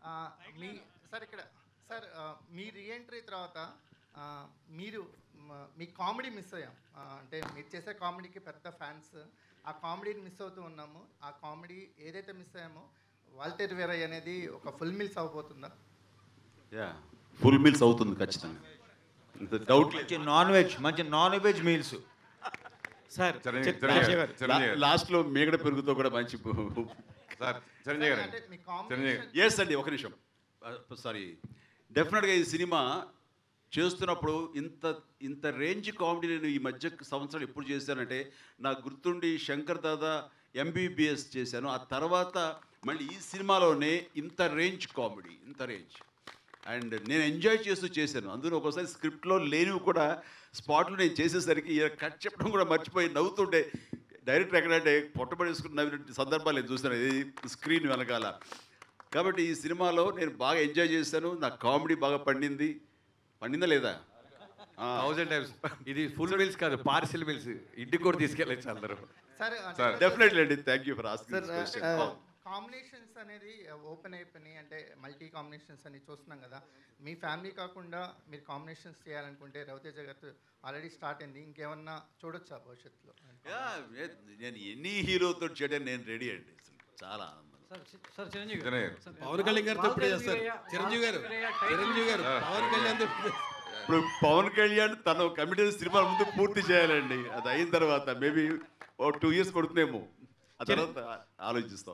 ఆ, మీ సార్ ఇక్కడ సార్ ఆ, మీ రీఎంట్రీ తర్వాత ఆ, మీరు మ- మీ కామెడీ మిస్ అయ్యాం ఆ, అంటే మీరు చేసే కామెడీకి పెద్ద ఫ్యాన్స్ ఆ కామెడీని మిస్ అవుతూ ఉన్నాము ఆ కామెడీ ఏదైతే మిస్ అయ్యామో వాల్టర్ వేరై అనేది ఒక ఫుల్ మిల్స్ అవ్వబోతుందా యా ఫుల్ మీల్స్ అవుతుంది ఖచ్చితంగా డౌట్ మంచి నాన్ వెజ్ మంచి non veg meals sir Chiranjeevi చెప్- చిరంజీవి రాజశేఖర్ గారు, చిరంజీవి గారు. లాస్ట్లో మేగడ పెరుగుతో కూడా మంచి సార్ చిరంజీవి గారు అంటే మీ చిరంజీవి కాంబినేషన్ ఎస్ అండి ఒక నిమిషం సారీ డెఫినెట్గా ఈ సినిమా చేస్తున్నప్పుడు ఇంత ఇంత రేంజ్ కామెడీ నేను ఈ మధ్య సంవత్సరాలు ఎప్పుడు చేశానంటే నాకు గుర్తుండి శంకర్ దాదా ఎంబీబీఎస్ చేశాను ఆ తర్వాత మళ్ళీ ఈ సినిమాలోనే ఇంత రేంజ్ కామెడీ ఇంత రేంజ్ అండ్ నేను ఎంజాయ్ చేస్తూ చేశాను అందులో ఒకసారి స్క్రిప్ట్లో లేనివి కూడా స్పాట్లో నేను చేసేసరికి ఈయన కట్ చెప్పడం కూడా మర్చిపోయి నవ్వుతుంటే డైరెక్టర్ ఎక్కడంటే పొట్టబడేసుకుని నవ్విన సందర్భాలు నేను చూస్తాను ఇది స్క్రీన్ వెనకాల కాబట్టి ఈ సినిమాలో నేను బాగా ఎంజాయ్ చేశాను నా కామెడీ బాగా పండింది పండిందా లేదా ఆ, థౌజండ్ టైమ్స్ ఇది ఫుల్ మీల్స్ కాదు పార్సిల్ మీల్స్ ఇంటికి కూడా తీసుకెళ్ళచ్చు అందరూ సార్ సార్, డెఫినెట్లీ అండి thank you for sir asking combinations అనేది ఓపెన్ అయిపోయినాయి అంటే మల్టీ కాంబినేషన్స్ అని చూస్తున్నాం కదా మీ ఫ్యామిలీ కాకుండా మీరు కాంబినేషన్స్ చేయాలనుకుంటే రవితేజ గారితో ఆల్రెడీ స్టార్ట్ అయింది ఇంకేమన్నా చూడొచ్చా భవిష్యత్తులో నేను ఎన్ని హీరోతో చేయడానికి నేను రెడీ అండి చాలా ఆనందం సార్ చిరంజీవి చిరంజీవి గారు. పవన్ కళ్యాణ్ గారితో ఇప్పుడే చేస్తారు చిరంజీవి గారు చిరంజీవి గారు పవన్ కళ్యాణ్ తో ఇప్పుడే- ఇప్పుడు పవన్ కళ్యాణ్ తను కమిటెడ్ సినిమా ముందు పూర్తి చేయాలండి అది అయిన తర్వాత మేబీ ఓ టూ ఇయర్స్ కొడుతుందేమో ఆ తర్వాత ఆలోచిస్తాం